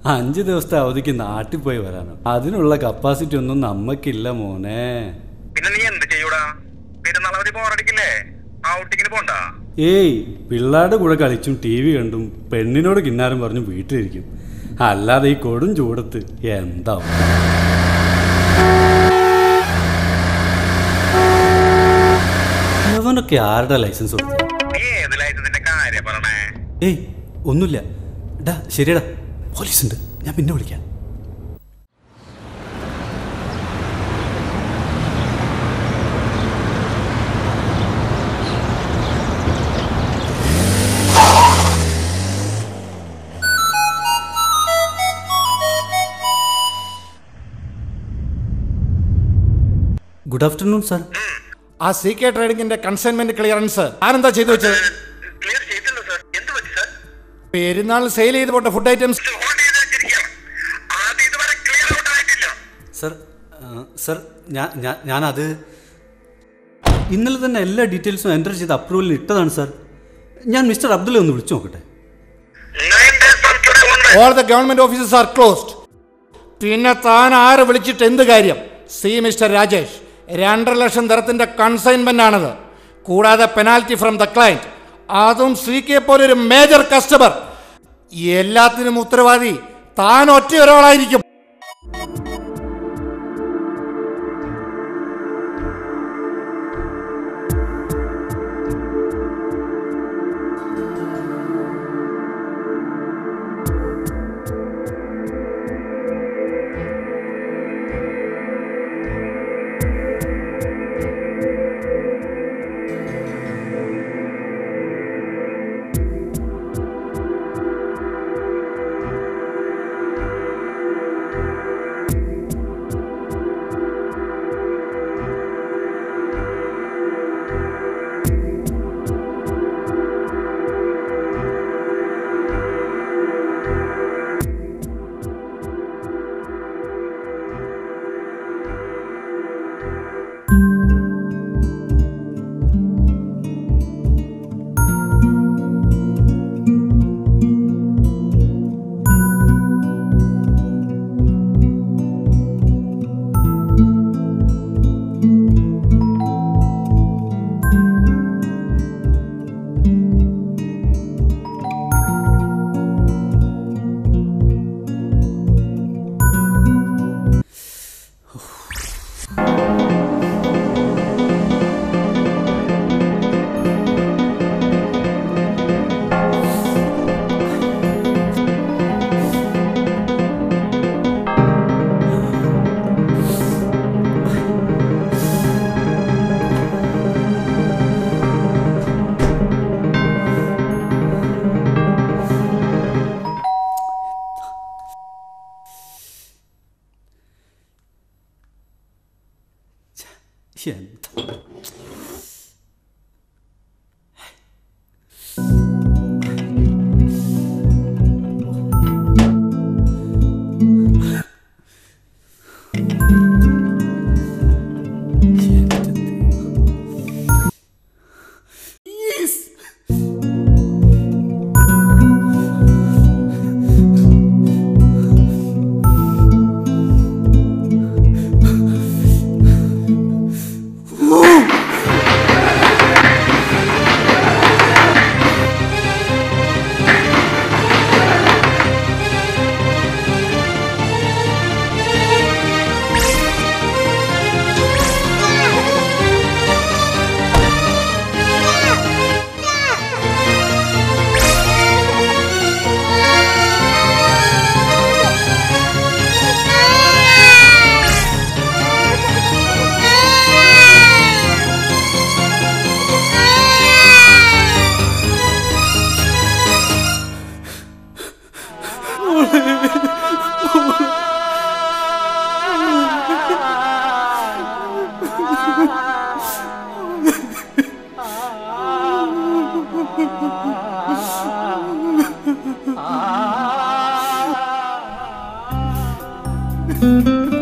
അഞ്ച് ദിവസത്തെ അവധിക്ക് നാട്ടിൽ പോയി വരാനോ അതിനുള്ള കപ്പാസിറ്റി ഒന്നും നമ്മക്കില്ല മോനെ പിന്നെ നീ എന്ത് ചെയ്യൂടാ പെരുന്നാളവധി ബോറടിക്കില്ലേ ഔട്ടിങ്ങിന് പോണ്ട ഏയ് പിള്ളേരുടെ കൂടെ കളിച്ചും ടി വി കണ്ടും പെണ്ണിനോട് കിന്നാരം പറഞ്ഞും വീട്ടിലിരിക്കും അല്ലാതെ ഈ കൊടും ചൂടത്ത് എന്താ അവനൊക്കെ ആരുടെ ലൈസൻസ് കൊടുത്തു നീ ഏത് ലൈസൻസിന്റെ കാര്യം പറയണേ ഏയ് ഒന്നുമില്ല ഡാ ശരിയടാ പോലീസ് ഉണ്ട് ഞാൻ പിന്നെ വിളിക്കാം ഗുഡ് ആഫ്റ്റർനൂൺ സാർ ആ സി കെ ട്രേഡിംഗിന്റെ കൺസൈൻമെന്റ് ക്ലിയറൻസ് ആരെന്താ ചെയ്തു വെച്ചത് ക്ലിയർ ചെയ്തല്ലോ സാർ എന്ത് പറ്റി സാർ പെരുന്നാൾ സെയിൽ ചെയ്ത് പോട്ട ഫുഡ് ഐറ്റംസ് ഹോൾഡ് ചെയ്ത് വെച്ചിരിക്കുകയാണ് ആദ്യം ഇതുവരെ ക്ലിയർ ഔട്ട് ആയിട്ടില്ല സർ സർ ഞാൻ ഞാൻ ഞാനത് ഇന്നലെ തന്നെ എല്ലാ ഡീറ്റെയിൽസും എൻ്റർ ചെയ്ത് അപ്രൂവലിന് ഇട്ടതാണ് സാർ ഞാൻ മിസ്റ്റർ അബ്ദുള്ള ഒന്ന് വിളിച്ചു നോക്കട്ടെ nine days from today onward all the government offices are closed പിന്നെ താൻ ആര് വിളിച്ചിട്ട് എന്ത് കാര്യം സി മിസ്റ്റർ രാജേഷ് രണ്ടര ലക്ഷം തരത്തിന്റെ കൺസൈൻമെന്റ് ആണത് കൂടാതെ പെനാൽറ്റി ഫ്രം ദ ക്ലയന്റ് അതും സി കെ പോലെ ഒരു മേജർ കസ്റ്റമർ എല്ലാത്തിനും ഉത്തരവാദി താൻ ഒറ്റ ഒരാളായിരിക്കും എന്താ ആ